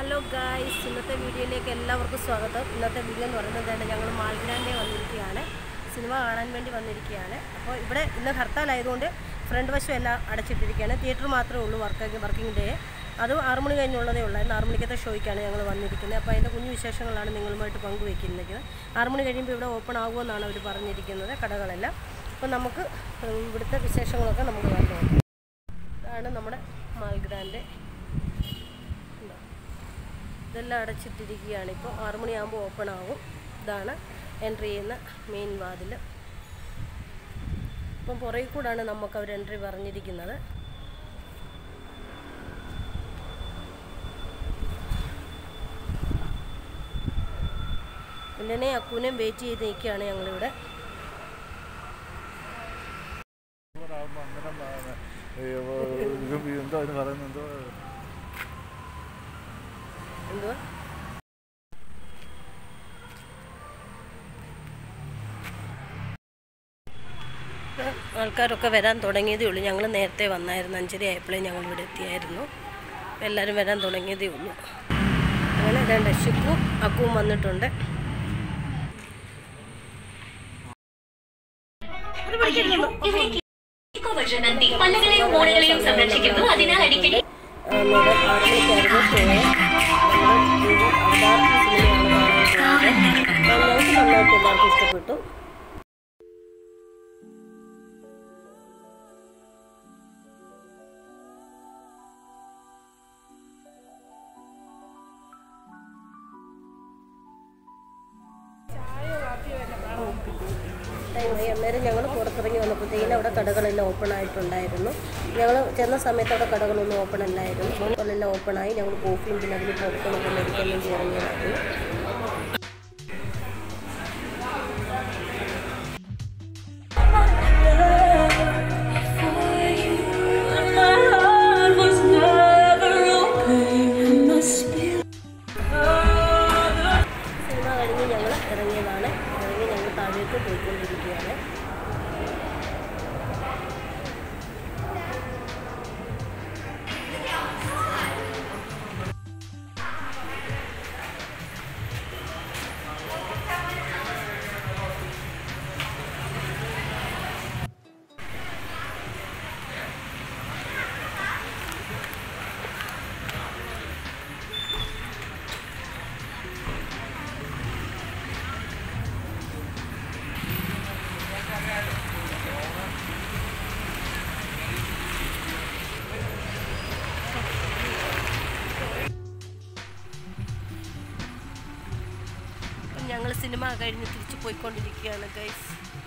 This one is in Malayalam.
ഹലോ ഗായ്സ് ഇന്നത്തെ വീഡിയോയിലേക്ക് എല്ലാവർക്കും സ്വാഗതം ഇന്നത്തെ വീഡിയോ എന്ന് പറയുന്നത് തന്നെ ഞങ്ങൾ മാൾഗ്രാൻഡേ വന്നിരിക്കുകയാണ് സിനിമ കാണാൻ വേണ്ടി വന്നിരിക്കുകയാണ് അപ്പോൾ ഇവിടെ ഇന്ന് ഹർത്താലായതുകൊണ്ട് ഫ്രണ്ട് വശം എല്ലാം അടച്ചിട്ടിരിക്കുകയാണ് തിയേറ്റർ മാത്രമേ ഉള്ളൂ വർക്കിംഗ് വർക്കിംഗ് ഡേ അത് ആറ് മണി കഴിഞ്ഞുള്ളതേ ഉള്ളൂ ഇന്ന് ആറ് മണിക്കത്തെ ഷോയ്ക്കാണ് ഞങ്ങൾ വന്നിരിക്കുന്നത് അപ്പോൾ അതിൻ്റെ കുഞ്ഞു വിശേഷങ്ങളാണ് നിങ്ങളുമായിട്ട് പങ്കുവയ്ക്കുന്നത് ആറ് മണി കഴിയുമ്പോൾ ഇവിടെ ഓപ്പൺ ആകുമെന്നാണ് അവർ പറഞ്ഞിരിക്കുന്നത് കടകളെല്ലാം അപ്പോൾ നമുക്ക് ഇവിടുത്തെ വിശേഷങ്ങളൊക്കെ നമുക്ക് കണ്ടു നോക്കാം ഇതാണ് നമ്മുടെ മാൾഗ്രാൻഡ് ഉണ്ടോ? ഇതെല്ലാം അടച്ചിട്ടിരിക്കുകയാണ് ഇപ്പോൾ ആറ് മണിയാകുമ്പോൾ ഓപ്പൺ ആകും ഇതാണ് എൻട്രി ചെയ്യുന്ന മെയിൻ വാതിൽ ഇപ്പം പുറകിൽ കൂടാണ് നമുക്ക് അവർ എൻട്രി പറഞ്ഞിരിക്കുന്നത് പിന്നെ അക്കൂനെയും വെയിറ്റ് ചെയ്ത് നിൽക്കുകയാണ് ഞങ്ങളിവിടെ ആകുമ്പോ അങ്ങനെ ആ, ഈ, ഏ, ഇത് എന്തോ അതിന് പറയുന്നത് എന്തോ എന്തുവാ ആൾക്കാരൊക്കെ വരാൻ തുടങ്ങിയതേ ഉള്ളൂ ഞങ്ങൾ നേരത്തെ വന്നായിരുന്നു അഞ്ചര ആയപ്പോഴേ ഞങ്ങൾ ഇവിടെ എത്തിയായിരുന്നു അപ്പോൾ എല്ലാവരും വരാൻ തുടങ്ങിയതേ ഉള്ളൂ അങ്ങനെ രണ്ട് ഷിപ്പും അക്കുവും വന്നിട്ടുണ്ട് నంది పల్లెగளையும் మూడగளையும் సంరక్షిക്കുന്നു അതിനാൽ അടിക്കടി ആ, മേഡം ആറ് മണിക്കായിരുന്നു ഷോ നമ്മുടെ ഇത് അവതാർ സിനിമയാണ് കാണാൻ പോകുന്നത് അപ്പോൾ ഞങ്ങൾക്ക് നന്നായിട്ട് എല്ലാവർക്കും ഇഷ്ടപ്പെട്ടു ടൈമായി അന്നേരം ഞങ്ങൾ പുറത്തിറങ്ങി വന്നപ്പോഴത്തേക്കിനും അവിടെ കടകളെല്ലാം ഓപ്പൺ ആയിട്ടുണ്ടായിരുന്നു ഞങ്ങൾ ചെന്ന സമയത്ത് അവിടെ കടകളൊന്നും ഓപ്പൺ അല്ലായിരുന്നു അതെല്ലാം ഓപ്പണായി ഞങ്ങൾ കോഫിയും പിന്നെ അതിൽ പോപ്കോണൊക്കെ മേടിക്കാൻ വേണ്ടി ഇറങ്ങിയതായിരുന്നു സിനിമ കഴിഞ്ഞ് ഞങ്ങൾ ഇറങ്ങിയതാണ് ഇറങ്ങി ഞങ്ങൾ താഴേക്ക് പോയിക്കൊണ്ടിരിക്കുകയാണ് ഞങ്ങൾ സിനിമ കഴിഞ്ഞ് തിരിച്ച് പോയിക്കൊണ്ടിരിക്കുകയാണ് ഗൈസ്